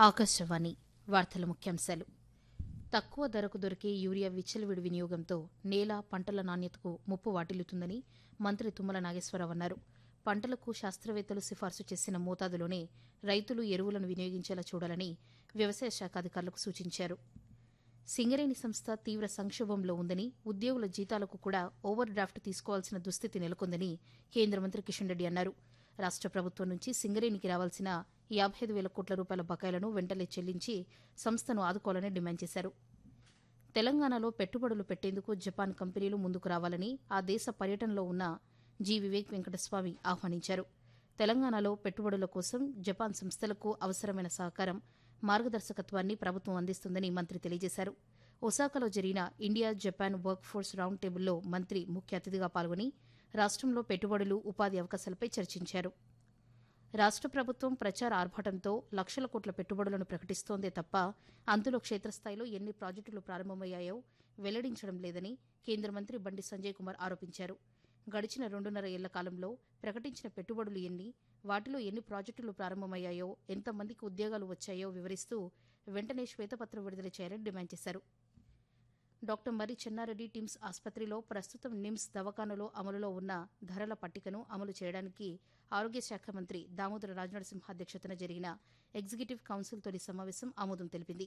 ఆకాశవాణి వార్తల ముఖ్యాంశాలు తక్కువ ధరకు దొరికే యూరియా విచ్చలవిడి వినియోగంతో నేల పంటల నాణ్యతకు ముప్పు వాటిల్లుతుందని మంత్రి తుమ్మల నాగేశ్వరరావు అన్నారు పంటలకు శాస్త్రవేత్తలు సిఫార్సు చేసిన మోతాదులోనే రైతులు ఎరువులను వినియోగించేలా చూడాలని వ్యవసాయ శాఖ అధికారులకు సూచించారు సింగరేణి సంస్థ తీవ్ర సంక్షోభంలో ఉందని ఉద్యోగుల జీతాలకు కూడా ఓవర్ డ్రాఫ్ట్ తీసుకోవాల్సిన దుస్థితి నెలకొందని కేంద్ర మంత్రి కిషన్ రెడ్డి అన్నారు రాష్ట్ర ప్రభుత్వం నుంచి సింగరేణికి రావాల్సిన యాభై ఐదు వేల కోట్ల రూపాయల బకాయిలను వెంటనే చెల్లించి సంస్థను ఆదుకోవాలని డిమాండ్ చేశారు తెలంగాణలో పెట్టుబడులు పెట్టేందుకు జపాన్ కంపెనీలు ముందుకు రావాలని ఆ దేశ పర్యటనలో ఉన్న జి వివేక్ వెంకటస్వామి ఆహ్వానించారు తెలంగాణలో పెట్టుబడుల కోసం జపాన్ సంస్థలకు అవసరమైన సహకారం మార్గదర్శకత్వాన్ని ప్రభుత్వం అందిస్తుందని మంత్రి తెలియజేశారు ఒసాకాలో జరిగిన India Japan workforce round టేబుల్లో మంత్రి ముఖ్య అతిథిగా పాల్గొని రాష్ట్రంలో పెట్టుబడులు ఉపాధి అవకాశాలపై చర్చించారు రాష్ట్ర ప్రభుత్వం ప్రచార ఆర్భాటంతో లక్షల కోట్ల పెట్టుబడులను ప్రకటిస్తోందే తప్ప అందులో క్షేత్రస్థాయిలో ఎన్ని ప్రాజెక్టులు ప్రారంభమయ్యాయో వెల్లడించడం లేదని కేంద్ర మంత్రి బండి సంజయ్ కుమార్ ఆరోపించారు గడిచిన రెండున్నర ఏళ్ల కాలంలో ప్రకటించిన పెట్టుబడులు ఎన్ని వాటిలో ఎన్ని ప్రాజెక్టులు ప్రారంభమయ్యాయో ఎంతమందికి ఉద్యోగాలు వచ్చాయో వివరిస్తూ వెంటనే శ్వేతపత్రం విడుదల చేయాలని డిమాండ్ చేశారు డాక్టర్ మర్రి చెన్నారెడ్డి టిమ్స్ ఆసుపత్రిలో ప్రస్తుతం నిమ్స్ దవాఖానలో అమలులో ఉన్న ధరల పట్టికను అమలు చేయడానికి ఆరోగ్య శాఖ మంత్రి దామోదర రాజనరసింహ అధ్యక్షతన జరిగిన ఎగ్జిక్యూటివ్ కౌన్సిల్ తొలి సమావేశం ఆమోదం తెలిపింది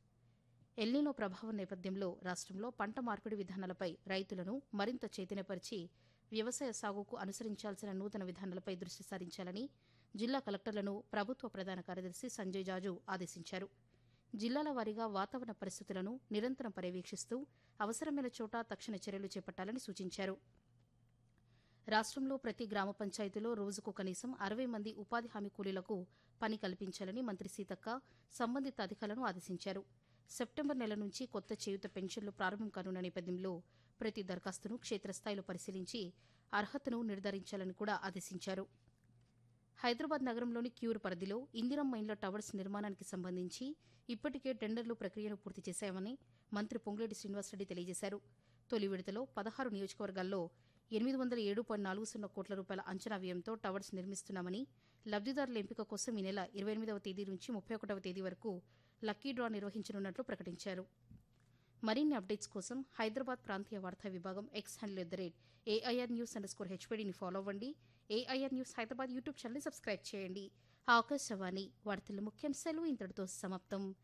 ఎల్నీలో ప్రభావం నేపథ్యంలో రాష్ట్రంలో పంట మార్పిడి విధానాలపై రైతులను మరింత చైతన్యపరిచి వ్యవసాయ సాగుకు అనుసరించాల్సిన నూతన విధానాలపై దృష్టి సారించాలని జిల్లా కలెక్టర్లను ప్రభుత్వ ప్రధాన కార్యదర్శి సంజయ్ జాజు ఆదేశించారు జిల్లాల వారీగా వాతావరణ పరిస్థితులను నిరంతరం పర్యవేక్షిస్తూ అవసరమైన చోట తక్షణ చర్యలు చేపట్టాలని సూచించారు రాష్ట్రంలో ప్రతి గ్రామ పంచాయతీలో రోజుకు కనీసం అరవై మంది ఉపాధి హామీ కూలీలకు పని కల్పించాలని మంత్రి సీతక్క సంబంధిత అధికారులను ఆదేశించారు సెప్టెంబర్ నెల నుంచి కొత్త చేయుత పెన్షన్లు ప్రారంభం కానున్న నేపథ్యంలో ప్రతి దరఖాస్తును క్షేత్రస్థాయిలో పరిశీలించి అర్హతను నిర్ధారించాలని కూడా ఆదేశించారు హైదరాబాద్ నగరంలోని క్యూర్ పరిధిలో ఇందిరం మైన్ల టవర్స్ నిర్మాణానికి సంబంధించి ఇప్పటికే టెండర్లు ప్రక్రియను పూర్తి చేశామని మంత్రి పొంగులేటి శ్రీనివాసరెడ్డి తెలియజేశారు తొలి విడతలో పదహారు నియోజకవర్గాల్లో ఎనిమిది వందల ఏడు పాయింట్ నాలుగు సున్నా కోట్ల రూపాయల అంచనా వ్యయంతో టవర్స్ నిర్మిస్తున్నామని లబ్దిదారుల ఎంపిక కోసం ఈ నెల ఇరవై ఎనిమిదవ తేదీ నుంచి ముప్పై ఒకటవ తేదీ వరకు లక్కీ డ్రా నిర్వహించనున్నట్లు ప్రకటించారు మరిన్ని అప్డేట్స్ కోసం హైదరాబాద్ ప్రాంతీయ వార్తా విభాగం X handle at the rate AIR news underscore హెచ్పీడీని ఫాలో అవ్వండి ఏఐఆర్ న్యూస్ హైదరాబాద్ యూట్యూబ్ ఛానల్ని సబ్స్క్రైబ్ చేయండి ఆకాశవాణి వార్తల ముఖ్యాంశాలు ఇంతటితో సమాప్తం